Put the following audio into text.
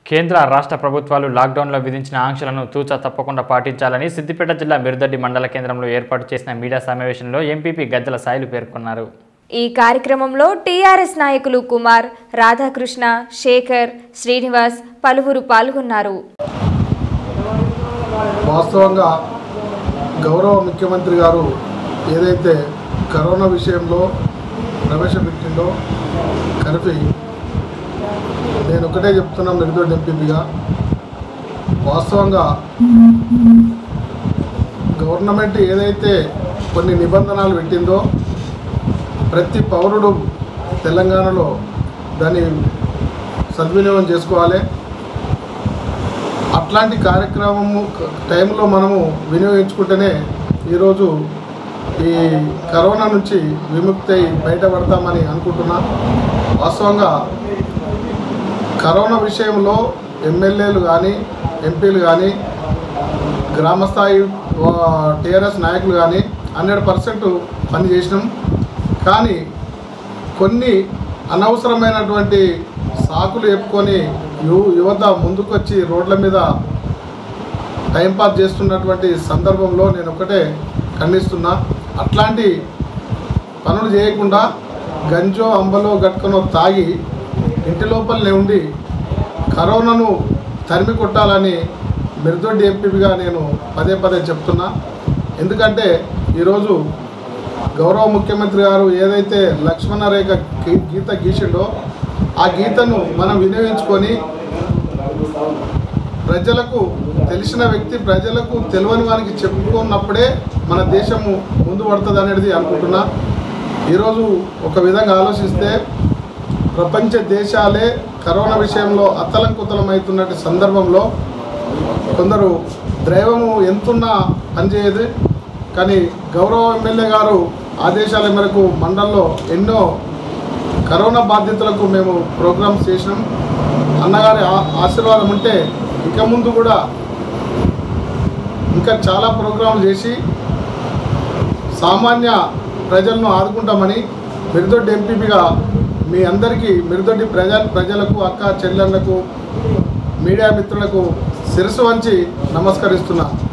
కేంద్ర రాష్ట్ర ప్రభుత్వాలు లాక్డౌన్లో విధించిన ఆంక్షలను తూచా తప్పకుండా పాటించాలని సిద్దిపేట జిల్లా మిరుదడ్డి మండల కేంద్రంలో ఏర్పాటు చేసిన మీడియా సమావేశంలో ఎంపీపీ గజ్జల సాయిలు పేర్కొన్నారు ఈ కార్యక్రమంలో టీఆర్ఎస్ నాయకులు కుమార్ రాధాకృష్ణ శేఖర్ శ్రీనివాస్ పలువురు పాల్గొన్నారు వాస్తవంగా గౌరవ ముఖ్యమంత్రి గారు ఏదైతే కరోనా విషయంలో ప్రవేశపెట్టిండో కర్ఫ్యూ నేను ఒకటే చెప్తున్నా మెరుదోడి ఎంపీపీగా వాస్తవంగా గవర్నమెంట్ ఏదైతే కొన్ని నిబంధనలు పెట్టిందో ప్రతి పౌరుడు తెలంగాణలో దాన్ని సద్వినియోగం చేసుకోవాలి అట్లాంటి కార్యక్రమము టైంలో మనము వినియోగించుకుంటేనే ఈరోజు ఈ కరోనా నుంచి విముక్తి అయి బయటపడతామని అనుకుంటున్నా వాస్తవంగా కరోనా విషయంలో ఎమ్మెల్యేలు కానీ ఎంపీలు కానీ గ్రామస్థాయి టీఆర్ఎస్ నాయకులు కానీ హండ్రెడ్ పర్సెంట్ పని చేసినాం కానీ కొన్ని అనవసరమైనటువంటి సాకులు చెప్పుకొని యు యువత ముందుకొచ్చి రోడ్ల మీద టైంపాస్ చేస్తున్నటువంటి సందర్భంలో నేను ఒకటే ఖండిస్తున్నా అట్లాంటి పనులు చేయకుండా గంజో అంబలో గట్టుకనో తాగి ఇంటి లోపలనే ఉండి కరోనాను తరిమి కొట్టాలని మిర్దొడ్డి ఎంపీగా నేను పదే పదే చెప్తున్నా ఎందుకంటే ఈరోజు గౌరవ ముఖ్యమంత్రి గారు ఏదైతే లక్ష్మణ రేఖ గీ- గీత గీసిండో ఆ గీతను మనం వినియోగించుకొని ప్రజలకు తెలిసిన వ్యక్తి ప్రజలకు తెలియని వారికి చెప్పుకున్నప్పుడే మన దేశము ముందు పడుతుంది అనేది అనుకుంటున్నా ఈరోజు ఒక విధంగా ఆలోచిస్తే ప్రపంచ దేశాలే కరోనా విషయంలో అతలంకుతలమవుతున్న సందర్భంలో కొందరు దైవము ఎంతున్నా పనిచేయదు కానీ గౌరవ ఎమ్మెల్యే గారు ఆదేశాల మేరకు మండల్లో ఎన్నో కరోనా బాధితులకు మేము ప్రోగ్రామ్స్ చేసినాం అన్నగారి ఆ- ఆశీర్వాదం ఉంటే ఇక ముందు కూడా ఇంకా చాలా ప్రోగ్రాంలు చేసి సామాన్య ప్రజలను ఆదుకుంటామని మిరుదొడ్డి ఎంపీపీగా మీ అందరికీ మిరుదొడ్డి ప్రజ ప్రజలకు అక్క చెల్లెళ్లకు మీడియా మిత్రులకు శిరసు వంచి నమస్కరిస్తున్నా